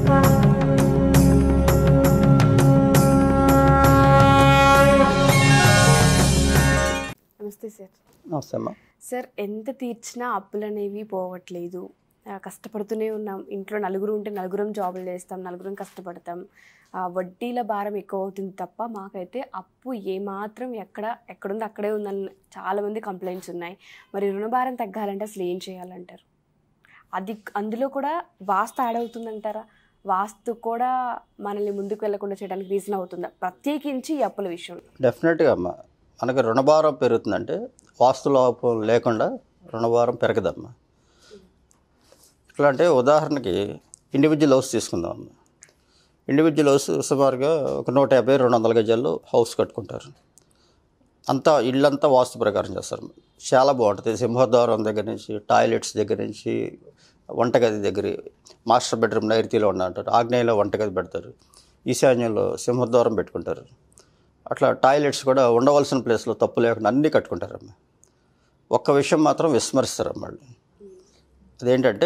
నమస్తే సార్ నమస్తే అమ్మా సార్ ఎంత తీర్చినా అప్పులు అనేవి పోవట్లేదు ఆ, కష్టపడుతూనే ఉన్నాం ఇంట్లో నలుగురు ఉంటే నలుగురం జాబులు చేస్తాం నలుగురం కష్టపడతాం ఆ, వడ్డీల భారం ఎక్కువ అవుతుంది తప్ప మాకైతే అప్పు ఏమాత్రం ఎక్కడ ఎక్కడుందో అక్కడే ఉందని చాలామంది కంప్లైంట్స్ ఉన్నాయి మరి రుణభారం తగ్గాలంటే అసలు ఏం చేయాలంటారు అది అందులో కూడా వాస్తు యాడ్ అవుతుందంటారా వాస్తు కూడా మనల్ని ముందుకు వెళ్లకుండా చేయడానికి రీజన్ అవుతుందా ప్రత్యేకించి ఈ అప్పుల విషయంలో డెఫినెట్గా అమ్మా మనకి రుణభారం పెరుగుతుందంటే వాస్తు లోపం లేకుండా రుణభారం పెరగదమ్మా ఎట్లా అంటే ఉదాహరణకి ఇండివిజువల్ హౌస్ తీసుకుందాం అమ్మా ఇండివిజువల్ హౌస్ సుమారుగా ఒక నూట యాభై రెండు వందల గజాల్లో హౌస్ కట్టుకుంటారు అంతా ఇల్లంతా వాస్తు ప్రకారం చేస్తారు చాలా బాగుంటుంది సింహద్వారం దగ్గర నుంచి టాయిలెట్స్ దగ్గర నుంచి వంటగది దగ్గర మాస్టర్ బెడ్రూమ్ నైరుతిలో ఉన్న అంటారు ఆగ్నేయంలో వంటగది పెడతారు ఈశాన్యంలో సింహద్వారం పెట్టుకుంటారు అట్లా టాయిలెట్స్ కూడా ఉండవలసిన ప్లేస్లో తప్పు లేకుండా అన్నీ కట్టుకుంటారమ్మ ఒక్క విషయం మాత్రం విస్మరిస్తారమ్మ వాళ్ళు అదేంటంటే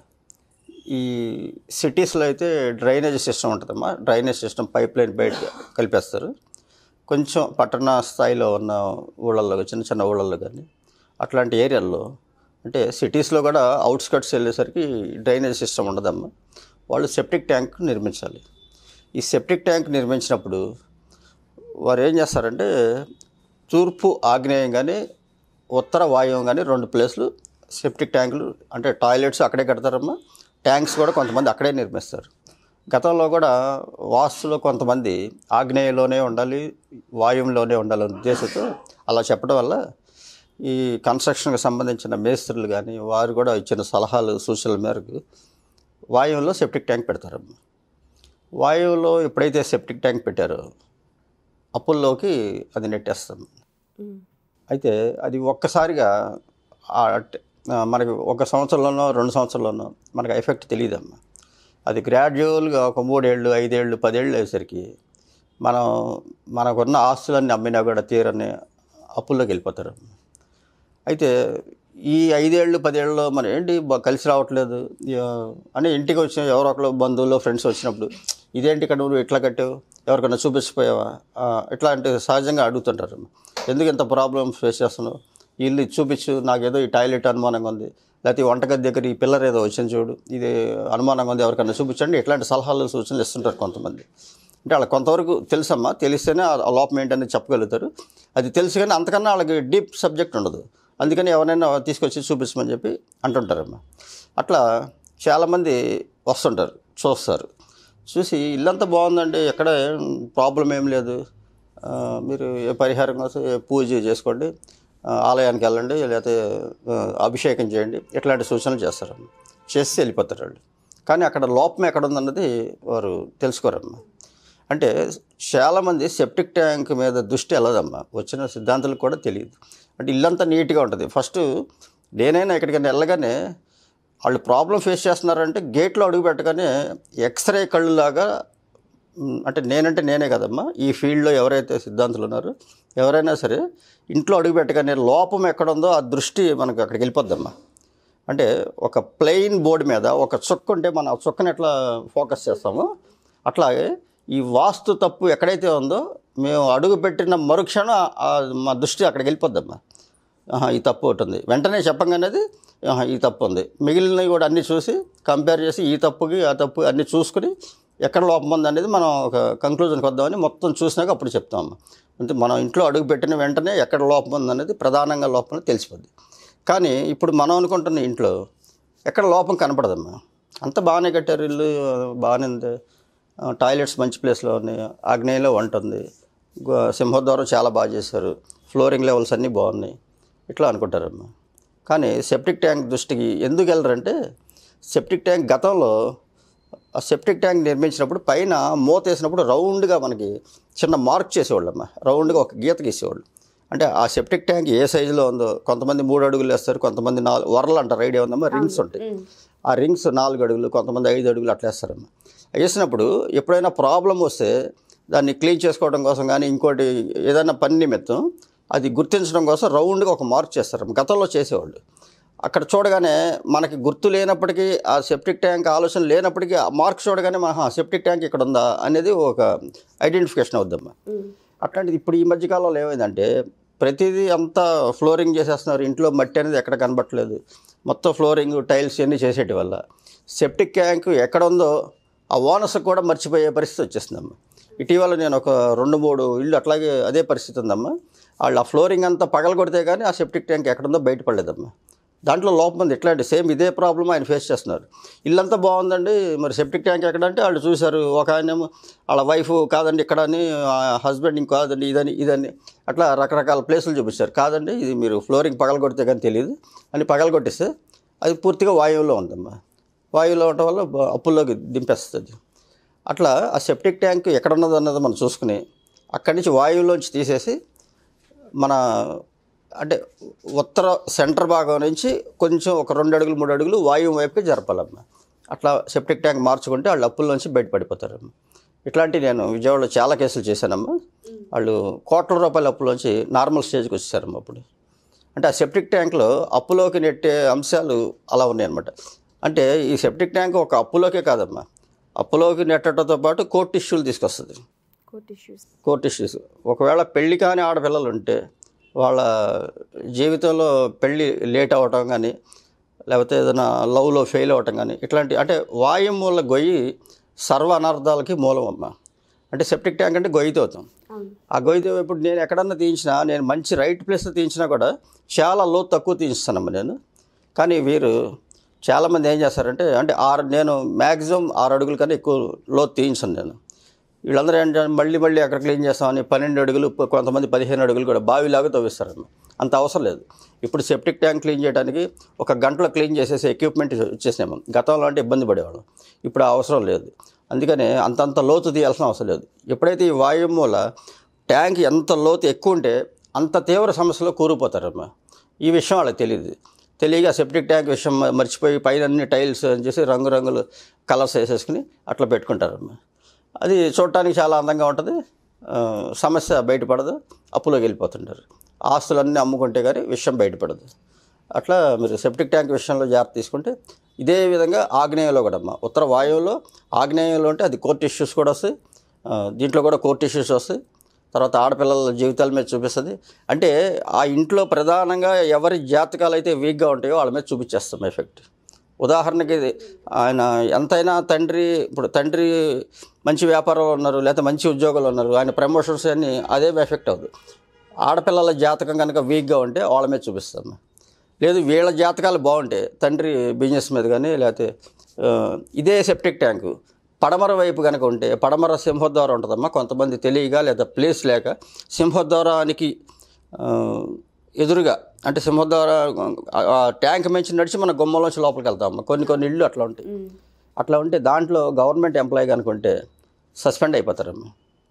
ఈ సిటీస్లో అయితే డ్రైనేజ్ సిస్టమ్ ఉంటుందమ్మా డ్రైనేజ్ సిస్టమ్ పైప్ లైన్ బయట కలిపేస్తారు కొంచెం పట్టణ స్థాయిలో ఉన్న ఊళ్ళల్లో చిన్న చిన్న ఊళ్ళల్లో కానీ అట్లాంటి ఏరియాల్లో అంటే సిటీస్లో కూడా అవుట్స్కట్స్ వెళ్ళేసరికి డ్రైనేజ్ సిస్టమ్ ఉండదమ్మా వాళ్ళు సెప్టిక్ ట్యాంక్ నిర్మించాలి ఈ సెప్టిక్ ట్యాంక్ నిర్మించినప్పుడు వారు ఏం చేస్తారంటే తూర్పు ఆగ్నేయం కానీ ఉత్తర వాయువం కానీ రెండు ప్లేస్లు సెప్టిక్ ట్యాంకులు అంటే టాయిలెట్స్ అక్కడే కడతారమ్మా ట్యాంక్స్ కూడా కొంతమంది అక్కడే నిర్మిస్తారు గతంలో కూడా వాస్తులో కొంతమంది ఆగ్నేయంలోనే ఉండాలి వాయువులోనే ఉండాలనే ఉద్దేశంతో అలా చెప్పడం వల్ల ఈ కన్స్ట్రక్షన్కి సంబంధించిన మేస్త్రులు కానీ వారు కూడా ఇచ్చిన సలహాలు సూచనల మేరకు వాయువులో సెప్టిక్ ట్యాంక్ పెడతారమ్మా వాయువులో ఎప్పుడైతే సెప్టిక్ ట్యాంక్ పెట్టారో అప్పుల్లోకి అది నెట్టేస్తాం ఉమ్. అయితే అది ఒక్కసారిగా ఆ ట- ఆ మనకి ఒక సంవత్సరంలోనో రెండు సంవత్సరాల్లోనో మనకి ఎఫెక్ట్ తెలియదమ్మా అది గ్రాడ్యువల్గా ఒక మూడేళ్ళు ఐదేళ్ళు పదేళ్ళు అయ్యేసరికి మనం మనకున్న ఆస్తులన్నీ అమ్మినా కూడా తీరని అప్పుల్లోకి వెళ్ళిపోతారు అయితే ఈ ఐదేళ్ళు పదేళ్ళలో మనం ఏంటి బ- కలిసి రావట్లేదు యా, అని ఇంటికి వచ్చిన ఎవరో ఒకరు బంధువులు ఫ్రెండ్స్ వచ్చినప్పుడు ఇదేంటి ఇక్కడ నువ్వు ఇట్లా కట్టావు ఎవరికైనా చూపించిపోయావా ఆ, ఇట్లా అంటే సహజంగా అడుగుతుంటారు ఎందుకు ఇంత ప్రాబ్లమ్ ఫేస్ చేస్తున్నావు ఈ ఇల్లు ఇది చూపించు నాకేదో ఈ టాయిలెట్ అనుమానంగా ఉంది లేకపోతే ఈ వంటగది దగ్గర ఈ పిల్లర్ ఏదో వచ్చింది చూడు ఇది అనుమానంగా ఉంది ఎవరికైనా చూపించండి ఇట్లాంటి సలహాలు సూచనలు ఇస్తుంటారు కొంతమంది అంటే వాళ్ళకి కొంతవరకు తెలుసమ్మా తెలిస్తేనే ఆ లోపం ఏంటని చెప్పగలుగుతారు అది తెలుసు కానీ అంతకన్నా వాళ్ళకి డీప్ సబ్జెక్ట్ ఉండదు అందుకని ఎవరైనా తీసుకొచ్చి చూపించమని చెప్పి అంటుంటారమ్మా అట్లా చాలామంది వస్తుంటారు చూస్తారు చూసి ఇల్లంతా బాగుందండి ఎక్కడ ప్రాబ్లం ఏం లేదు ఆ, మీరు ఏ పరిహారం కోసం ఏ పూజ చేసుకోండి ఆ, ఆలయానికి వెళ్ళండి లేకపోతే ఆ, అభిషేకం చేయండి ఇట్లాంటి సూచనలు చేస్తారమ్మా చేసి వెళ్ళిపోతారు వాళ్ళు కానీ అక్కడ లోపం ఎక్కడ ఉందన్నది వారు తెలుసుకోరమ్మా అంటే చాలామంది సెప్టిక్ ట్యాంక్ మీద దృష్టి వెళ్ళదమ్మా వచ్చిన సిద్ధాంతాలకు కూడా తెలియదు అంటే ఇల్లంతా నీట్గా ఉంటుంది ఫస్ట్ నేనైనా ఎక్కడికైనా వెళ్ళగానే వాళ్ళు ప్రాబ్లం ఫేస్ చేస్తున్నారంటే గేట్లో అడుగు పెట్టగానే ఎక్స్రే కళ్ళులాగా మ్, అంటే నేనంటే నేనే కదమ్మా ఈ ఫీల్డ్లో ఎవరైతే సిద్ధాంతులు ఉన్నారో ఎవరైనా సరే ఇంట్లో అడుగు పెట్టగానే లోపం ఎక్కడుందో ఆ దృష్టి మనకు అక్కడికి వెళ్ళిపోద్దమ్మా అంటే ఒక ప్లెయిన్ బోర్డు మీద ఒక చుక్క ఉంటే మనం ఆ చుక్కని ఎట్లా ఫోకస్ చేస్తామో అట్లాగే ఈ వాస్తు తప్పు ఎక్కడైతే ఉందో మేము అడుగు పెట్టిన మరుక్షణం ఆ మా దృష్టి అక్కడికి వెళ్ళిపోద్దమ్మా ఆహా, ఈ తప్పు ఒకటి ఉంది వెంటనే చెప్పంగానేది ఆహా, ఈ తప్పు ఉంది మిగిలినవి కూడా అన్నీ చూసి కంపేర్ చేసి ఈ తప్పుకి ఆ తప్పు అన్నీ చూసుకుని ఎక్కడ లోపం ఉంది అనేది మనం ఒక కంక్లూజన్కి వద్దామని మొత్తం చూసినాక అప్పుడు చెప్తాం అంటే మనం ఇంట్లో అడుగు పెట్టిన వెంటనే ఎక్కడ లోపం ఉంది అనేది ప్రధానంగా లోపం అనేది తెలిసిపోద్ది కానీ ఇప్పుడు మనం అనుకుంటున్న ఇంట్లో ఎక్కడ లోపం కనపడదమ్మా అంత బాగానే కట్టారు ఇల్లు బాగానే ఉంది ఆ, టాయిలెట్స్ మంచి ప్లేస్లో ఉన్నాయి ఆగ్నేయంలో వంట ఉంది గు- సింహద్వారం చాలా బాగా చేశారు ఫ్లోరింగ్ లెవెల్స్ అన్నీ బాగున్నాయి ఇట్లా అనుకుంటారమ్మా కానీ సెప్టిక్ ట్యాంక్ దృష్టికి ఎందుకు వెళ్ళరంటే సెప్టిక్ ట్యాంక్ గతంలో ఆ సెప్టిక్ ట్యాంక్ నిర్మించినప్పుడు పైన మూత వేసినప్పుడు రౌండ్గా మనకి చిన్న మార్క్ చేసేవాళ్ళమ్మా రౌండ్గా ఒక గీత గీసేవాళ్ళు అంటే ఆ సెప్టిక్ ట్యాంక్ ఏ సైజులో ఉందో కొంతమంది మూడు అడుగులు వేస్తారు కొంతమంది నాలుగు వరలు అంటారు ఐడియా ఉందమ్మా రింగ్స్ ఉంటాయి ఆ రింగ్స్ నాలుగు అడుగులు కొంతమంది ఐదు అడుగులు అట్లా వేస్తారమ్మా వేసినప్పుడు ఎప్పుడైనా ప్రాబ్లం వస్తే దాన్ని క్లీన్ చేసుకోవడం కోసం కానీ ఇంకోటి ఏదైనా పని నిమిత్తం అది గుర్తించడం కోసం రౌండ్గా ఒక మార్క్ చేస్తారు గతంలో చేసేవాళ్ళు అక్కడ చూడగానే మనకి గుర్తు లేనప్పటికీ ఆ సెప్టిక్ ట్యాంక్ ఆలోచన లేనప్పటికీ ఆ మార్క్ చూడగానే మన సెప్టిక్ ట్యాంక్ ఇక్కడ ఉందా అనేది ఒక ఐడెంటిఫికేషన్ అవుద్దమ్మా ఉమ్. అట్లాంటిది ఇప్పుడు ఈ మధ్యకాలంలో ఏమైందంటే ప్రతిదీ అంతా ఫ్లోరింగ్ చేసేస్తున్నారు ఇంట్లో మట్టి అనేది ఎక్కడ కనబట్టలేదు మొత్తం ఫ్లోరింగ్ టైల్స్ అన్నీ చేసేటి వల్ల సెప్టిక్ ట్యాంక్ ఎక్కడ ఉందో ఆ ఓనర్స్ కూడా మర్చిపోయే పరిస్థితి వచ్చేస్తుందమ్మా ఇటీవల నేను ఒక రెండు మూడు ఇళ్ళు అట్లాగే అదే పరిస్థితి ఉందమ్మా వాళ్ళు ఆ ఫ్లోరింగ్ అంతా పగల కొడితే కానీ ఆ సెప్టిక్ ట్యాంక్ ఎక్కడుందో బయటపడలేదమ్మా దాంట్లో లోపం ఉంది ఇట్లాంటి సేమ్ ఇదే ప్రాబ్లం ఆయన ఫేస్ చేస్తున్నారు ఇల్లంతా బాగుందండి మరి సెప్టిక్ ట్యాంక్ ఎక్కడంటే వాళ్ళు చూశారు ఒక ఆయనేమో వాళ్ళ వైఫ్ కాదండి ఇక్కడ అని హస్బెండ్ ఇంకో కాదండి ఇదని ఇదని అట్లా రకరకాల ప్లేసులు చూపిస్తారు కాదండి ఇది మీరు ఫ్లోరింగ్ పగలగొడితే కానీ తెలియదు అని పగలగొట్టిస్తే అది పూర్తిగా వాయువులో ఉందమ్మా వాయువులో ఉండటం వల్ల బ- అప్పుల్లోకి దింపేస్తుంది అట్లా ఆ సెప్టిక్ ట్యాంక్ ఎక్కడ ఉన్నది అన్నది మనం చూసుకుని అక్కడి నుంచి వాయువులోంచి తీసేసి మన అంటే ఉత్తర సెంటర్ భాగం నుంచి కొంచెం ఒక రెండు అడుగులు మూడు అడుగులు వాయువు వైపుకి జరపాలమ్మ అట్లా సెప్టిక్ ట్యాంక్ మార్చుకుంటే వాళ్ళు అప్పుల నుంచి బయటపడిపోతారమ్మ ఇట్లాంటి నేను విజయవాడలో చాలా కేసులు చేశానమ్మా వాళ్ళు కోట్ల రూపాయల అప్పులోంచి నార్మల్ స్టేజ్కి వచ్చేసారమ్మ అప్పుడు అంటే ఆ సెప్టిక్ ట్యాంక్లో అప్పులోకి నెట్టే అంశాలు అలా ఉన్నాయన్నమాట అంటే ఈ సెప్టిక్ ట్యాంక్ ఒక అప్పులోకే కాదమ్మా అప్పులోకి నెట్టడంతో పాటు కోర్టు ఇష్యూలు తీసుకొస్తుంది కోర్ట్ ఇష్యూస్ కోర్ట్ ఇష్యూస్ ఒకవేళ పెళ్లి కాని ఆడపిల్లలు ఉంటే వాళ్ళ జీవితంలో పెళ్ళి లేట్ అవ్వటం కానీ లేకపోతే ఏదైనా లవ్లో ఫెయిల్ అవ్వటం కానీ ఇట్లాంటి అంటే వాయు మూల గొయ్యి సర్వ అనర్థాలకి మూలం అమ్మ అంటే సెప్టిక్ ట్యాంక్ అంటే గొయ్యితో అవుతాం అవును ఆ గొయ్యితో ఇప్పుడు నేను ఎక్కడన్నా తీయించినా నేను మంచి రైట్ ప్లేస్లో తీయించినా కూడా చాలా లోతు తక్కువ తీయిస్తానమ్మా నేను కానీ వీరు చాలామంది ఏం చేస్తారంటే అంటే ఆరు నేను మ్యాక్సిమం ఆరు అడుగుల కన్నా ఎక్కువ లోతు తీయించను నేను వీళ్ళందరూ ఏంటంటే మళ్ళీ మళ్ళీ అక్కడ క్లీన్ చేస్తామని పన్నెండు అడుగులు ప- కొంతమంది పదిహేను అడుగులు కూడా బావిలాగా తవ్విస్తారన్న అంత అవసరం లేదు ఇప్పుడు సెప్టిక్ ట్యాంక్ క్లీన్ చేయడానికి ఒక గంటలో క్లీన్ చేసేసి ఎక్విప్మెంట్ ఇచ్చేసినాము గతంలో అంటే ఇబ్బంది పడేవాళ్ళం ఇప్పుడు ఆ అవసరం లేదు అందుకని అంతంత లోతు తీయాల్సిన అవసరం లేదు ఎప్పుడైతే ఈ వాయువు మూల ట్యాంక్ ఎంత లోతు ఎక్కువ ఉంటే అంత తీవ్ర సమస్యలో కూరుకుపోతారమ్మా ఈ విషయం వాళ్ళకి తెలియదు తెలియక సెప్టిక్ ట్యాంక్ విషయం మ- మర్చిపోయి పైన అన్ని టైల్స్ అని చేసి రంగురంగులు కలర్స్ వేసేసుకుని అట్లా పెట్టుకుంటారమ్మా అది చూడటానికి చాలా అందంగా ఉంటుంది ఆ, సమస్య బయటపడదు అప్పులోకి వెళ్ళిపోతుంటారు ఆస్తులన్నీ అమ్ముకుంటే కానీ విషయం బయటపడదు అట్లా మీరు సెప్టిక్ ట్యాంక్ విషయంలో జాగ్రత్త తీసుకుంటే ఇదే విధంగా ఆగ్నేయంలో కూడా అమ్మ ఉత్తర వాయువులో ఆగ్నేయంలో అంటే అది కోర్ట్ ఇష్యూస్ కూడా వస్తాయి ఆ, దీంట్లో కూడా కోర్ట్ ఇష్యూస్ వస్తాయి తర్వాత ఆడపిల్లల జీవితాల మీద చూపిస్తుంది అంటే ఆ ఇంట్లో ప్రధానంగా ఎవరి జాతకాలు అయితే వీక్గా ఉంటాయో వాళ్ళ మీద చూపించేస్తాం ఎఫెక్ట్ ఉదాహరణకి ఇది ఆయన ఎంతైనా తండ్రి ఇప్పుడు తండ్రి మంచి వ్యాపారంలో ఉన్నారు లేకపోతే మంచి ఉద్యోగాలు ఉన్నారు ఆయన ప్రమోషన్స్ అన్నీ అదే ఎఫెక్ట్ అవుతుంది ఆడపిల్లల జాతకం కనుక వీక్గా ఉంటే వాళ్ళ మీద చూపిస్తాం లేదు వీళ్ళ జాతకాలు బాగుంటే తండ్రి బిజినెస్ మీద కానీ లేకపోతే ఆ, ఇదే సెప్టిక్ ట్యాంకు పడమర వైపు కనుక ఉంటే పడమర సింహద్వారం ఉంటుందమ్మా కొంతమంది తెలియగా లేదా ప్లేస్ లేక సింహద్వారానికి ఆ, ఎదురుగా అంటే సింహద్వార ఆ- ఆ ట్యాంక్ మించి నడిచి మన గుమ్మలోంచి లోపలికి వెళ్తామమ్మా కొన్ని కొన్ని ఇళ్ళు అట్లా ఉంటాయి ఉమ్. అట్లా ఉంటే దాంట్లో గవర్నమెంట్ ఎంప్లాయీ కనుకుంటే సస్పెండ్ అయిపోతారమ్మా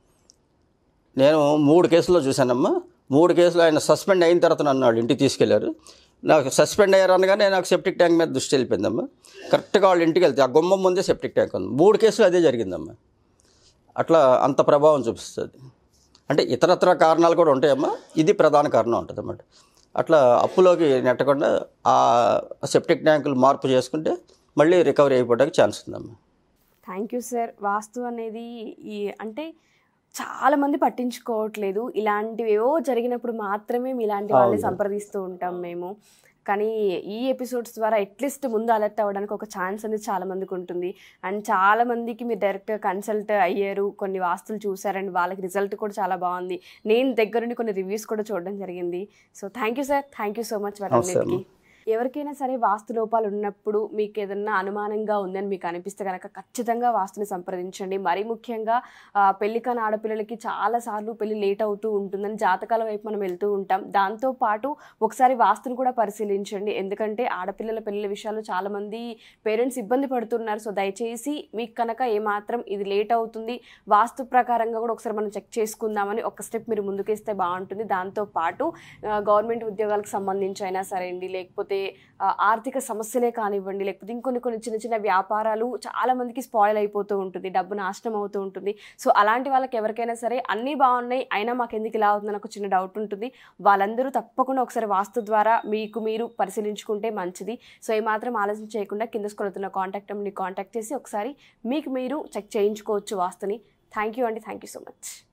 నేను మూడు కేసుల్లో చూశానమ్మా మూడు కేసులు ఆయన సస్పెండ్ అయిన తర్వాత నన్ను వాళ్ళు ఇంటికి తీసుకెళ్లారు నాకు సస్పెండ్ అయ్యారు అనగానే నాకు సెప్టిక్ ట్యాంక్ మీద దృష్టి వెళ్ళిపోయిందమ్మా కరెక్ట్గా వాళ్ళ ఇంటికి వెళ్తే ఆ గుమ్మం ముందే సెప్టిక్ ట్యాంక్ ఉంది మూడు కేసులు అదే జరిగిందమ్మా అట్లా అంత ప్రభావం చూపిస్తుంది అంటే ఇతరత్ర కారణాలు కూడా ఉంటాయమ్మా ఇది ప్రధాన కారణం ఉంటుంది అన్నమాట అట్లా అప్పులోకి నెట్టకుండా ఆ సెప్టిక్ ట్యాంకులు మార్పు చేసుకుంటే మళ్ళీ రికవరీ అయిపోవడానికి ఛాన్స్ ఉందమ్మా థ్యాంక్ యూ సార్ వాస్తు అనేది ఈ అంటే చాలా మంది పట్టించుకోవట్లేదు ఇలాంటివేవో జరిగినప్పుడు మాత్రమే మీ ఇలాంటి వాళ్ళని అవును. సంప్రదిస్తూ ఉంటాం మేము కానీ ఈ ఎపిసోడ్స్ ద్వారా అట్లీస్ట్ ముందు అలర్ట్ అవ్వడానికి ఒక ఛాన్స్ అనేది చాలా మందికి ఉంటుంది అండ్ చాలా మందికి మీరు డైరెక్ట్గా కన్సల్ట్ అయ్యారు కొన్ని వాస్తులు చూసారండి వాళ్ళకి రిజల్ట్ కూడా చాలా బాగుంది నేను దగ్గరుండి కొన్ని రివ్యూస్ కూడా చూడడం జరిగింది so thank you sir thank you so much వాటన్నిటికీ ఎవరికైనా సరే వాస్తు లోపాలు ఉన్నప్పుడు మీకు ఏదన్నా అనుమానంగా ఉందని మీకు అనిపిస్తే కనుక ఖచ్చితంగా వాస్తుని సంప్రదించండి మరీ ముఖ్యంగా ఆ, పెళ్లి కాని ఆడపిల్లలకి చాలా సార్లు పెళ్లి లేట్ అవుతూ ఉంటుందని జాతకాల వైపు మనం వెళ్తూ ఉంటాం దాంతో పాటు ఒకసారి వాస్తుని కూడా పరిశీలించండి ఎందుకంటే ఆడపిల్లల పెళ్లి విషయాలు చాలా మంది పేరెంట్స్ ఇబ్బంది పడుతున్నారు సో దయచేసి మీకు కనుక ఏమాత్రం ఇది లేట్ అవుతుంది వాస్తు ప్రకారంగా కూడా ఒకసారి మనం చెక్ చేసుకుందామని ఒక స్టెప్ మీరు ముందుకేస్తే బాగుంటుంది దాంతో పాటు గవర్నమెంట్ ఉద్యోగాలకు సంబంధించి అయినా సరే అండి లేకపోతే లేకపోతే ఆ, ఆర్థిక సమస్యలే కానివ్వండి లేకపోతే ఇంకొన్ని కొన్ని చిన్న చిన్న వ్యాపారాలు చాలా మందికి స్పాయిల్ అయిపోతూ ఉంటుంది డబ్బు నాశనం అవుతూ ఉంటుంది సో అలాంటి వాళ్ళకి ఎవరికైనా సరే అన్నీ బాగున్నాయి అయినా మాకు ఎందుకు ఇలా అవుతుందని ఒక చిన్న డౌట్ ఉంటుంది వాళ్ళందరూ తప్పకుండా ఒకసారి వాస్తు ద్వారా మీకు మీరు పరిశీలించుకుంటే మంచిది సో ఏమాత్రం ఆలోచన చేయకుండా కింద స్కొలుతున్న కాంటాక్ట్ నెంబర్ని కాంటాక్ట్ చేసి ఒకసారి మీకు మీరు చెక్ చేయించుకోవచ్చు వాస్తుని థ్యాంక్ యూ అండి థ్యాంక్ యూ సో మచ్